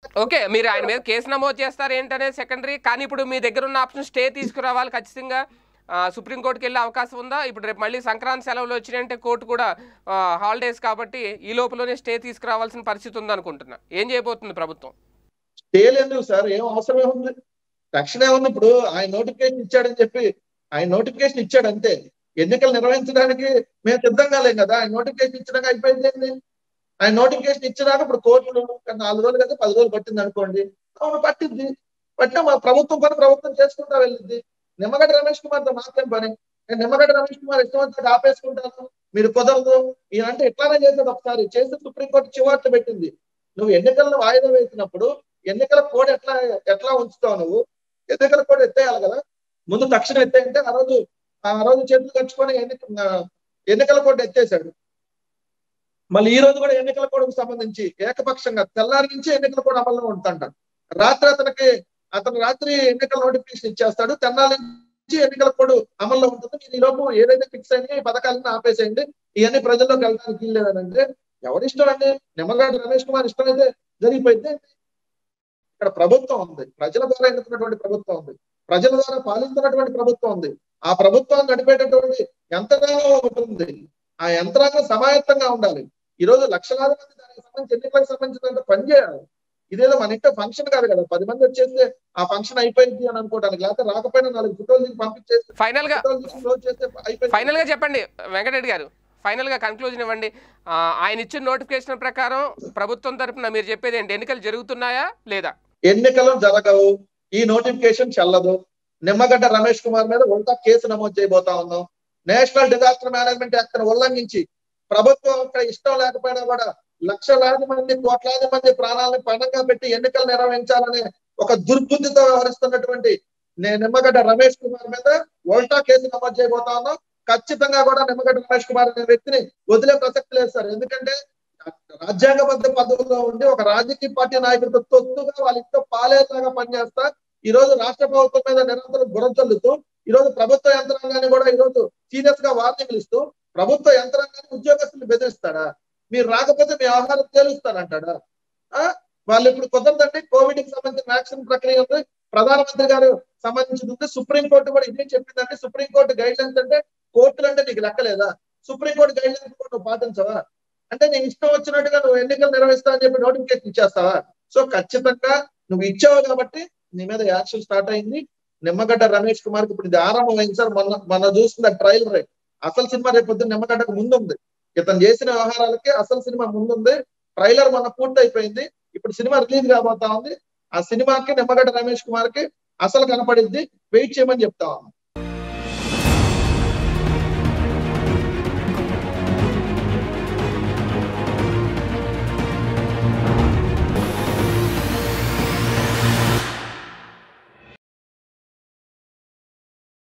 Okay మీరు ఆయన మీద కేసు నమోదు చేస్తారు ఏంటనేది సెకండరీ కానీ ఇప్పుడు మీ దగ్గర ఉన్న ఆప్షన్ స్టే తీసుకురావాలి ఖచ్చితంగా ఆ, సుప్రీంకోర్టుకి వెళ్ళే అవకాశం ఉందా ఇప్పుడు రేపు మళ్ళీ సంక్రాంతి సెలవులు వచ్చినాయంటే కోర్టు కూడా ఆ, హాలిడేస్ కాబట్టి ఈ లోపలనే స్టే తీసుకురావాల్సిన పరిస్థితి ఉందనుకుంటున్నా ఏం చేయబోతుంది ప్రభుత్వం తేలేదు సార్ ఏం అవసరం ఏముంది రక్షణ ఏముంది ఇప్పుడు ఆయన నోటిఫికేషన్ ఇచ్చాడని చెప్పి ఆయన నోటిఫికేషన్ ఇచ్చాడు అంతే ఎన్నికలు నిర్వహించడానికి మేము సిద్ధంగా లేం కదా ఆయన నోటిఫికేషన్ ఇచ్చినాక అయిపోయింది ఏంది? ఆయన నోటిఫికేషన్ ఇచ్చినాక ఇప్పుడు కోర్టులు నాలుగు రోజులు కదా పది రోజులు పట్టింది అనుకోండి అవును పట్టింది పట్టినా మా ప్రభుత్వం పని ప్రభుత్వం చేసుకుంటా వెళ్ళింది నిమ్మగడ్డ రమేష్ కుమార్ తో మాకేం పని నేను నిమ్మగడ్డ రమేష్ కుమార్ ఇష్టం వచ్చినట్టు ఆపేసుకుంటాను మీరు కుదరదు ఈయనంటే ఎట్లానే చేసేది ఒకసారి చేసి సుప్రీంకోర్టు చివాట్లు పెట్టింది నువ్వు ఎన్నికలను వాయిదా వేసినప్పుడు ఎన్నికల కోడ్ ఎట్లా ఎట్లా ఉంచుతావు నువ్వు ఎన్నికల కోడ్ ఎత్తేయాలి కదా ముందు తక్షణం ఎత్తేయంటే ఆ రోజు ఆ రోజు చేతులు కట్టుకొని ఎన్నిక ఎన్నికల కోడ్ ఎత్తేసాడు మళ్ళీ ఈ రోజు కూడా ఎన్నికల కోడ్కు సంబంధించి ఏకపక్షంగా తెల్లారి నుంచి ఎన్నికల కోడ్ అమల్లో ఉంటుంట రాత్రి అతనికి అతను రాత్రి ఎన్నికల నోటిఫికేషన్ ఇచ్చేస్తాడు తెల్లారి నుంచి ఎన్నికల కోడ్ అమల్లో ఉంటుంది మీరు ఈ లోపు ఏదైతే ఫిక్స్ అయింది ఈ పథకాలను ఆపేసేయండి ఇవన్నీ ప్రజల్లోకి వెళ్ళడానికి వీల్లేదనంటే ఎవరిష్టం అండి నిమ్మగడ్డ రమేష్ కుమార్ ఇష్టం అయితే జరిగిపోయింది ఇక్కడ ప్రభుత్వం ఉంది ప్రజల ద్వారా ఎన్నుకున్నటువంటి ప్రభుత్వం ఉంది ప్రజల ద్వారా పాలిస్తున్నటువంటి ప్రభుత్వం ఉంది ఆ ప్రభుత్వాన్ని నడిపేటటువంటి యంత్రాంగం ఒకటి ఉంది ఆ యంత్రాంగం సమాయత్తంగా ఉండాలి ఈ రోజు లక్షలాది మంది దానికి సంబంధించి ఎన్నికలకు సంబంధించినంత పని చేయాలి ఇదేదో మన ఇంట్లో ఫంక్షన్ కాదు కదా పది మంది వచ్చేస్తే ఆ ఫంక్షన్ అయిపోయింది అని అనుకోవడానికి లేకపోతే రాకపోయినా నాలుగు ఫోటోలు తీసి పంపించేస్తే ఫైనల్ గా ఫోటోలు తీసి క్లోజ్ చేస్తే అయిపోయింది ఫైనల్ గా చెప్పండి వెంకటరెడ్డి గారు ఫైనల్ గా కన్క్లూజన్ ఇవ్వండి ఆ, ఆయన ఇచ్చిన నోటిఫికేషన్ ప్రకారం ప్రభుత్వం తరపున మీరు చెప్పేది ఏంటి ఎన్నికలు జరుగుతున్నాయా లేదా ఎన్నికలు జరగవు ఈ నోటిఫికేషన్ చెల్లదు నిమ్మగడ్డ రమేష్ కుమార్ మీద ఉల్టా కేసు నమోదు చేయబోతా ఉన్నాం నేషనల్ డిజాస్టర్ మేనేజ్మెంట్ యాక్ట్ ను ఉల్లంఘించి ప్రభుత్వం యొక్క ఇష్టం లేకపోయినా కూడా లక్షలాది మంది కోట్లాది మంది ప్రాణాలను పణంగా పెట్టి ఎన్నికలు నిర్వహించాలనే ఒక దుర్బుద్ధితో వ్యవహరిస్తున్నటువంటి నే- నిమ్మగడ్డ రమేష్ కుమార్ మీద ఉల్టా కేసు నమోదు చేయబోతా ఉన్నాం ఖచ్చితంగా కూడా నిమ్మగడ్డ రమేష్ కుమార్ అనే వ్యక్తిని వదిలే ప్రసక్తి లేదు సార్ ఎందుకంటే రాజ్యాంగబద్ధ పదవిలో ఉండి ఒక రాజకీయ పార్టీ నాయకుడితో తొత్తుగా వాళ్ళ ఇంట్లో పాలేలాగా పనిచేస్తా ఈ రోజు రాష్ట్ర ప్రభుత్వం మీద నిరంతరం బురం చల్లుతూ ఈ రోజు ప్రభుత్వ యంత్రాంగాన్ని కూడా ఈ రోజు సీరియస్ గా వార్నింగ్లు ఇస్తూ ప్రభుత్వ యంత్రాంగాన్ని ఉద్యోగస్తులు బెదిరిస్తాడా మీరు రాకపోతే మీ ఆహారం తేలుస్తానంటాడా ఆ వాళ్ళు ఇప్పుడు కుదరదండి కోవిడ్ కి సంబంధించిన వ్యాక్సిన్ ప్రక్రియ ఉంది ప్రధానమంత్రి గారు సంబంధించింది ఉంది సుప్రీం కోర్టు కూడా ఇదే చెప్పిందంటే సుప్రీం కోర్టు గైడ్ లైన్స్ అంటే కోర్టులు అంటే నీకు లెక్కలేదా సుప్రీం కోర్టు గైడ్ లైన్స్ కూడా నువ్వు పాటించవా అంటే నీ ఇష్టం వచ్చినట్టుగా నువ్వు ఎన్నికలు నిర్వహిస్తా అని చెప్పి నోటిఫికేషన్ ఇచ్చేస్తావా సో ఖచ్చితంగా నువ్వు ఇచ్చావు కాబట్టి నీ మీద యాక్షన్ స్టార్ట్ అయింది నిమ్మగడ్డ రమేష్ కుమార్ కి ఇప్పుడు ఇది ఆరంభం అయింది సార్ మొన్న మొన్న చూస్తున్న ట్రైలర్ రేట్ అసలు సినిమా రేపు పొద్దున్న నిమ్మగడ్డకు ముందు ఉంది ఇతను చేసిన వ్యవహారాలకి అసలు సినిమా ముందుంది ట్రైలర్ మొన్న పూర్తి అయిపోయింది ఇప్పుడు సినిమా రిలీజ్ కాబోతా ఉంది ఆ సినిమాకి నిమ్మగడ్డ రమేష్ కుమార్ కి అసలు కనపడిద్ది వెయిట్ చేయమని చెప్తా ఉన్నాం